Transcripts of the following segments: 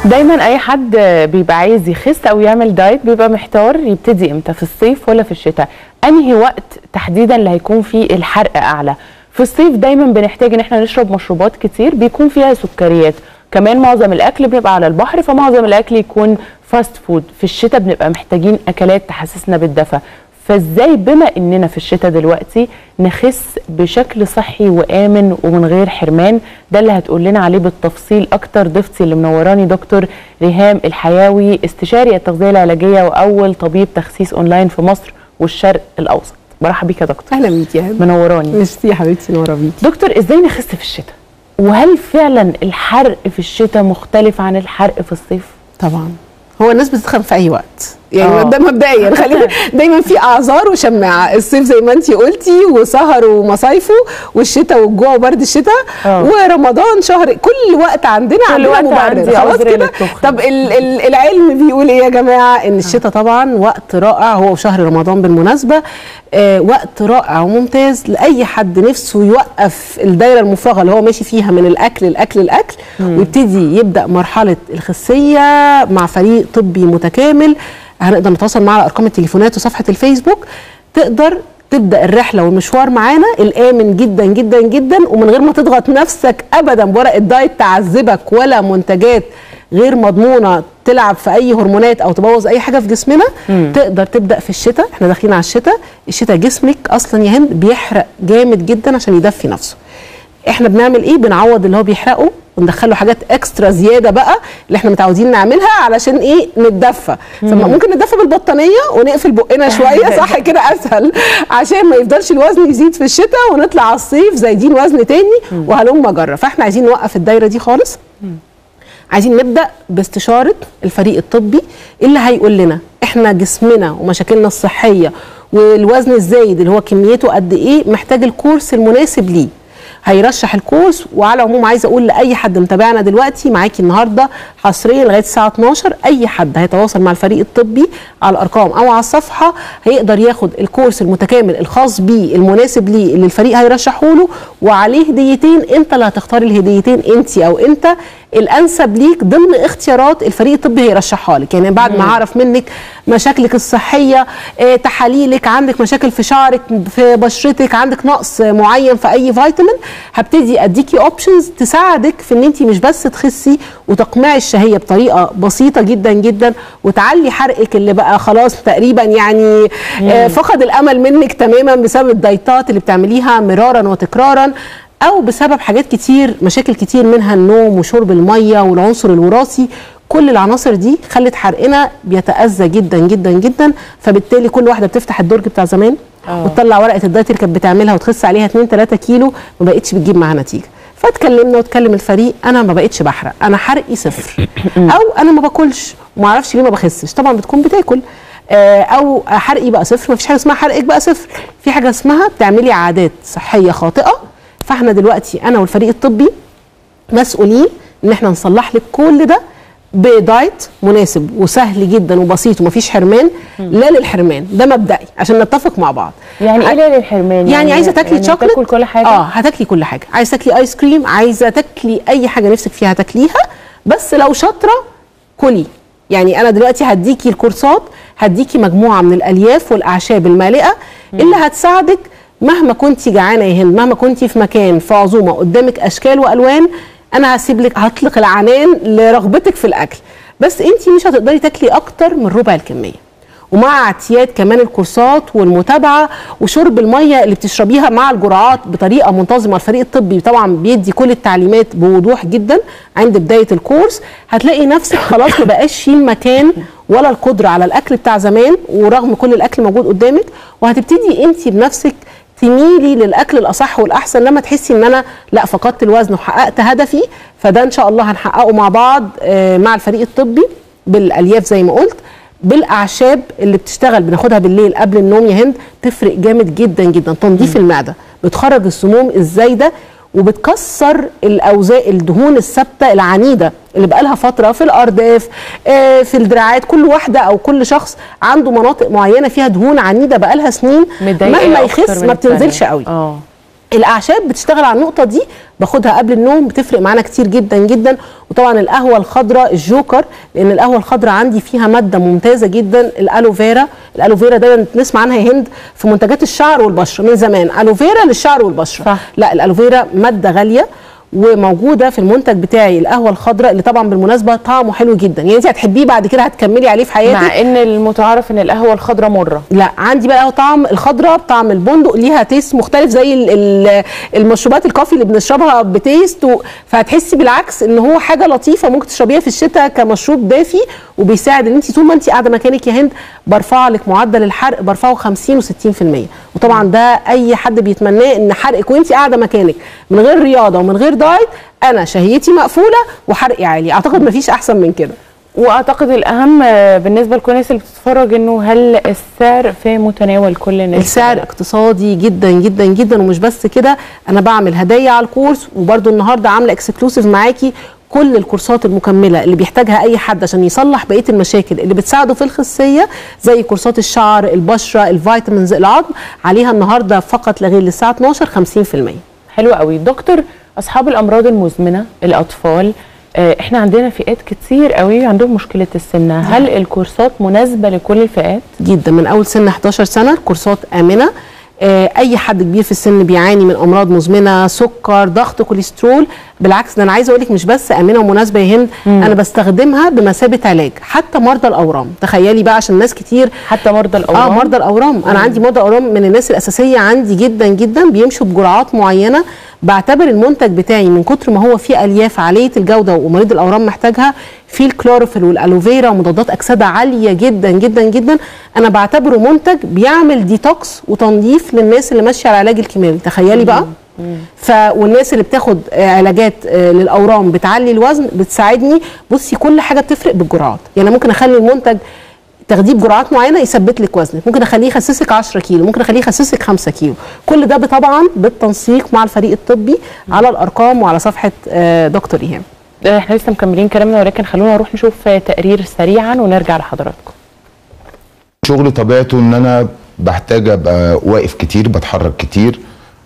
دايما اي حد بيبقى عايز يخس او يعمل دايت بيبقى محتار يبتدي امتى في الصيف ولا في الشتاء انهي وقت تحديدا اللي هيكون فيه الحرق اعلى في الصيف دايما بنحتاج ان احنا نشرب مشروبات كتير بيكون فيها سكريات كمان معظم الاكل بنبقى على البحر فمعظم الاكل يكون فاست فود في الشتاء بنبقى محتاجين اكلات تحسسنا بالدفى فازاي بما اننا في الشتاء دلوقتي نخس بشكل صحي وامن ومن غير حرمان ده اللي هتقول لنا عليه بالتفصيل اكتر ضيفتي اللي منوراني دكتور ريهام الحياوي استشاري التغذيه العلاجيه واول طبيب تخسيس اونلاين في مصر والشرق الاوسط برحب بيك يا دكتور اهلا بيك يا هبه منوراني ميرسي يا حبيبتي نورا بيكي دكتور ازاي نخس في الشتاء وهل فعلا الحرق في الشتاء مختلف عن الحرق في الصيف طبعا هو الناس بتتخن في اي وقت يعني آه. ده مبدئيا خلينا دايما في اعذار وشماعه الصيف زي ما انت قلتي وسهر ومصايفه والشتاء والجوع وبرد الشتاء آه. ورمضان شهر كل وقت عندنا كل عندنا وقت مبرر عندي خلاص عذر كده للتخن. طب ال ال العلم بيقول ايه يا جماعه ان الشتاء طبعا وقت رائع هو وشهر رمضان بالمناسبه آه وقت رائع وممتاز لاي حد نفسه يوقف الدايره المفرغه اللي هو ماشي فيها من الاكل الاكل الاكل ويبتدي يبدا مرحله الخسيه مع فريق طبي متكامل هنقدر نتواصل معاه على ارقام التليفونات وصفحه الفيسبوك تقدر تبدا الرحله والمشوار معانا الامن جدا جدا جدا ومن غير ما تضغط نفسك ابدا بورقه دايت تعذبك ولا منتجات غير مضمونه تلعب في اي هرمونات او تبوظ اي حاجه في جسمنا تقدر تبدا في الشتاء احنا داخلين على الشتاء الشتاء جسمك اصلا يا هند بيحرق جامد جدا عشان يدفي نفسه احنا بنعمل ايه بنعوض اللي هو بيحرقه وندخله حاجات اكسترا زياده بقى اللي احنا متعودين نعملها علشان ايه نتدفى فممكن نتدفى بالبطانيه ونقفل بقنا شويه صح كده اسهل عشان ما يفضلش الوزن يزيد في الشتاء ونطلع على الصيف زايدين وزن تاني وهلم جره فاحنا عايزين نوقف الدايره دي خالص عايزين نبدا باستشاره الفريق الطبي اللي هيقول لنا احنا جسمنا ومشاكلنا الصحيه والوزن الزايد اللي هو كميته قد ايه محتاج الكورس المناسب ليه هيرشح الكورس وعلى العموم عايزه اقول لاي حد متابعنا دلوقتي معاكي النهارده حصريا لغايه الساعه 12 اي حد هيتواصل مع الفريق الطبي على الارقام او على الصفحه هيقدر ياخد الكورس المتكامل الخاص بيه المناسب ليه اللي الفريق هيرشحه له وعليه هديتين انت اللي هتختار الهديتين انت او انت الانسب ليك ضمن اختيارات الفريق الطبي هيرشحها لك يعني بعد ما اعرف منك مشاكلك الصحيه آه، تحاليلك عندك مشاكل في شعرك في بشرتك عندك نقص معين في اي فيتامين هبتدي اديكي اوبشنز تساعدك في ان انت مش بس تخسي وتقمعي الشهيه بطريقه بسيطه جدا جدا وتعلي حرقك اللي بقى خلاص تقريبا يعني آه، فقد الامل منك تماما بسبب الدايتات اللي بتعمليها مرارا وتكرارا او بسبب حاجات كتير مشاكل كتير منها النوم وشرب الميه والعنصر الوراثي كل العناصر دي خلت حرقنا بيتاذى جدا جدا جدا فبالتالي كل واحده بتفتح الدرج بتاع زمان آه. وتطلع ورقه الدايت اللي كانت بتعملها وتخس عليها 2 3 كيلو ما بقتش بتجيب معاها نتيجه فاتكلمنا واتكلم الفريق انا ما بقتش بحرق انا حرقي صفر او انا ما باكلش وما اعرفش ليه ما بخسش طبعا بتكون بتاكل آه، او حرقي بقى صفر ما فيش حاجه اسمها حرقك بقى صفر في حاجه اسمها بتعملي عادات صحيه خاطئه فاحنا دلوقتي انا والفريق الطبي مسؤولين ان احنا نصلح لك كل ده بدايت مناسب وسهل جدا وبسيط ومفيش حرمان لا للحرمان ده مبدئي عشان نتفق مع بعض يعني ايه لا للحرمان يعني, عايزه تاكلي يعني شوكليت تاكل كل حاجه اه هتاكلي كل حاجه عايزه تاكلي ايس كريم عايزه تاكلي اي حاجه نفسك فيها تاكليها بس لو شاطره كلي يعني انا دلوقتي هديكي الكورسات هديكي مجموعه من الالياف والاعشاب المالئه اللي هتساعدك مهما كنتي جعانه يا هند مهما كنتي في مكان في عزومه قدامك اشكال والوان انا هسيب لك هطلق العنان لرغبتك في الاكل بس انت مش هتقدري تاكلي اكتر من ربع الكميه ومع اعتياد كمان الكورسات والمتابعه وشرب الميه اللي بتشربيها مع الجرعات بطريقه منتظمه الفريق الطبي طبعا بيدي كل التعليمات بوضوح جدا عند بدايه الكورس هتلاقي نفسك خلاص ما بقاش في المكان ولا القدره على الاكل بتاع زمان ورغم كل الاكل موجود قدامك وهتبتدي انت بنفسك تميلي للاكل الاصح والاحسن لما تحسي ان انا لا فقدت الوزن وحققت هدفي فده ان شاء الله هنحققه مع بعض آه، مع الفريق الطبي بالالياف زي ما قلت بالاعشاب اللي بتشتغل بناخدها بالليل قبل النوم يا هند تفرق جامد جدا جدا تنظيف المعده بتخرج السموم الزايده وبتكسر الاوزاء الدهون الثابته العنيده اللي بقالها فتره في الارداف آه، في الدراعات كل واحده او كل شخص عنده مناطق معينه فيها دهون عنيده بقالها سنين متضايقة مهما أكتر يخس من ما التانية. بتنزلش قوي اه الاعشاب بتشتغل على النقطه دي باخدها قبل النوم بتفرق معانا كتير جدا جدا وطبعا القهوه الخضراء الجوكر لان القهوه الخضراء عندي فيها ماده ممتازه جدا الالوفيرا الالوفيرا دايما نسمع عنها يا هند في منتجات الشعر والبشره من زمان الوفيرا للشعر والبشره صح. لا الالوفيرا ماده غاليه وموجوده في المنتج بتاعي القهوه الخضراء اللي طبعا بالمناسبه طعمه حلو جدا يعني انت هتحبيه بعد كده هتكملي عليه في حياتك مع ان المتعارف ان القهوه الخضراء مره لا عندي بقى طعم الخضراء بطعم البندق ليها تيست مختلف زي ال- ال- المشروبات الكافي اللي بنشربها بتيست و... فهتحسي بالعكس ان هو حاجه لطيفه ممكن تشربيها في الشتاء كمشروب دافي وبيساعد ان انت طول ما انت قاعده مكانك يا هند برفع لك معدل الحرق برفعه 50 و60% وطبعا ده اي حد بيتمناه ان حرقك وانت قاعده مكانك من غير رياضه ومن غير دايت انا شهيتي مقفوله وحرقي عالي اعتقد مفيش احسن من كده واعتقد الاهم آه، بالنسبه لكل الناس اللي بتتفرج انه هل السعر في متناول كل الناس السعر اقتصادي جدا جدا جدا ومش بس كده انا بعمل هدايا على الكورس وبرده النهارده عامله اكسكلوسيف معاكي كل الكورسات المكمله اللي بيحتاجها اي حد عشان يصلح بقيه المشاكل اللي بتساعده في الخصيه زي كورسات الشعر البشره الفيتامينز العظم عليها النهارده فقط لا غير للساعه 12 50% حلو قوي دكتور اصحاب الامراض المزمنه الاطفال آه، احنا عندنا فئات كتير قوي عندهم مشكله السمنه هل الكورسات مناسبه لكل الفئات جدا من اول سن 11 سنه كورسات امنه آه، اي حد كبير في السن بيعاني من امراض مزمنه سكر ضغط كوليسترول بالعكس ده انا عايزه اقول لك مش بس امنه ومناسبه يا هند انا بستخدمها بمثابه علاج حتى مرضى الاورام تخيلي بقى عشان ناس كتير حتى مرضى الاورام اه مرضى الاورام انا عندي مرضى الاورام من الناس الاساسيه عندي جدا جدا بيمشوا بجرعات معينه بعتبر المنتج بتاعي من كتر ما هو فيه الياف عاليه الجوده ومريض الاورام محتاجها فيه الكلوروفيل والالوفيرا ومضادات اكسده عاليه جدا جدا جدا انا بعتبره منتج بيعمل ديتوكس وتنظيف للناس اللي ماشيه على العلاج الكيماوي تخيلي بقى ف والناس اللي بتاخد آه، علاجات آه، للاورام بتعلي الوزن بتساعدني بصي كل حاجه بتفرق بالجرعات يعني ممكن اخلي المنتج تاخديه بجرعات معينه يثبت لك وزنك ممكن اخليه يخسسك 10 كيلو ممكن اخليه يخسسك 5 كيلو كل ده طبعا بالتنسيق مع الفريق الطبي على الارقام وعلى صفحه آه، دكتور ايهام آه، احنا لسه مكملين كلامنا ولكن خلونا نروح نشوف آه، تقرير سريعا ونرجع لحضراتكم شغل طبيعته ان انا بحتاج ابقى واقف كتير بتحرك كتير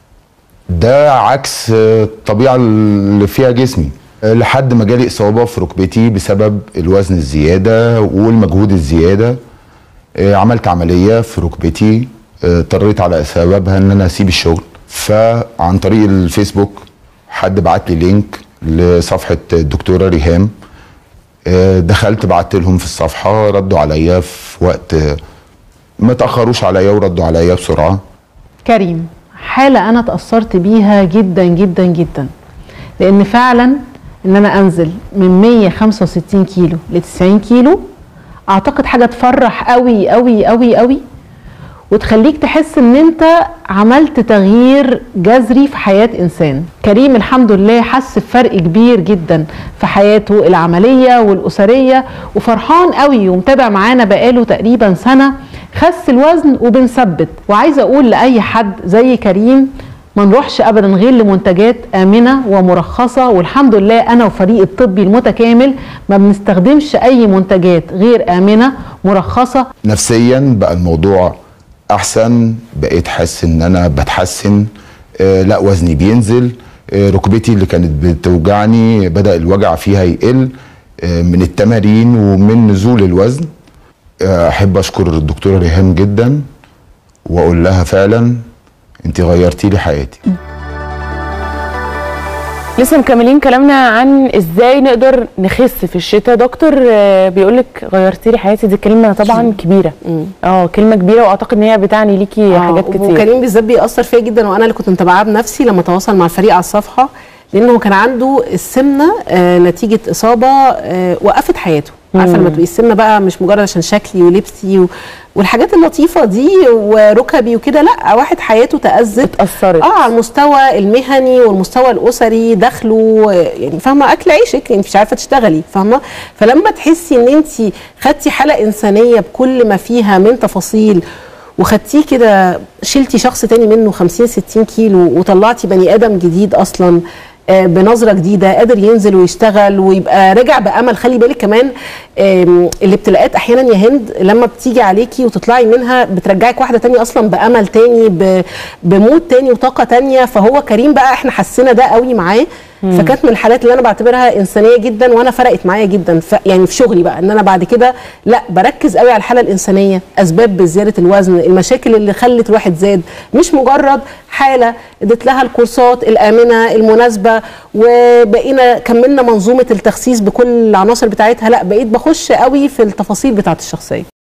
ده عكس آه، الطبيعه اللي فيها جسمي آه، لحد ما جالي اصابه في ركبتي بسبب الوزن الزياده والمجهود الزياده آه، عملت عمليه في ركبتي آه، اضطريت على سببها ان انا اسيب الشغل فعن طريق الفيسبوك حد بعت لي لينك لصفحه الدكتوره ريهام آه، دخلت بعت لهم في الصفحه ردوا عليا في وقت آه، ما تاخروش عليا وردوا عليا بسرعه كريم حالة أنا تأثرت بيها جدا جدا جدا لأن فعلا إن أنا أنزل من 165 كيلو ل 90 كيلو أعتقد حاجة تفرح قوي قوي قوي قوي وتخليك تحس ان انت عملت تغيير جذري في حياة انسان كريم الحمد لله حس بفرق كبير جدا في حياته العملية والاسرية وفرحان قوي ومتابع معانا بقاله تقريبا سنة خس الوزن وبنثبت وعايزة اقول لاي حد زي كريم ما نروحش ابدا غير لمنتجات امنه ومرخصه والحمد لله انا وفريق الطبي المتكامل ما بنستخدمش اي منتجات غير امنه مرخصه نفسيا بقى الموضوع احسن بقيت حاسس ان انا بتحسن آه لا وزني بينزل آه ركبتي اللي كانت بتوجعني بدا الوجع فيها يقل آه من التمارين ومن نزول الوزن آه احب اشكر الدكتوره ريهام جدا واقول لها فعلا انت غيرتي لي حياتي لسه مكملين كلامنا عن ازاي نقدر نخس في الشتاء دكتور آه، بيقولك غيرتي لي حياتي دي كلمه طبعا كبيره اه كلمه كبيره واعتقد ان هي بتعني ليكي حاجات كتير وكريم بالذات بيأثر فيا جدا وانا اللي كنت متابعاه بنفسي لما تواصل مع الفريق على الصفحه لانه كان عنده السمنه آه نتيجه اصابه آه وقفت حياته عارفه لما تبقي السمنه بقى مش مجرد عشان شكلي ولبسي و... والحاجات اللطيفه دي وركبي وكده لا واحد حياته تأذت اتأثرت. اه على المستوى المهني والمستوى الاسري دخله آه، يعني فاهمه اكل عيشك انت مش عارفه تشتغلي فاهمه فلما تحسي ان انت خدتي حاله انسانيه بكل ما فيها من تفاصيل وخدتيه كده شلتي شخص تاني منه 50 60 كيلو وطلعتي بني ادم جديد اصلا آه، بنظره جديده قادر ينزل ويشتغل ويبقى راجع بامل خلي بالك كمان آم، الابتلاءات احيانا يا هند لما بتيجي عليكي وتطلعي منها بترجعك واحده تانية اصلا بامل تاني ب- بمود تاني وطاقه تانية فهو كريم بقى احنا حسينا ده قوي معاه فكانت من الحالات اللي انا بعتبرها انسانيه جدا وانا فرقت معايا جدا ف يعني في شغلي بقى ان انا بعد كده لا بركز قوي على الحاله الانسانيه اسباب زياده الوزن المشاكل اللي خلت الواحد زاد مش مجرد حاله اديت لها الكورسات الامنه المناسبه وبقينا كملنا منظومه التخسيس بكل العناصر بتاعتها لا بقيت بخش قوي في التفاصيل بتاعت الشخصيه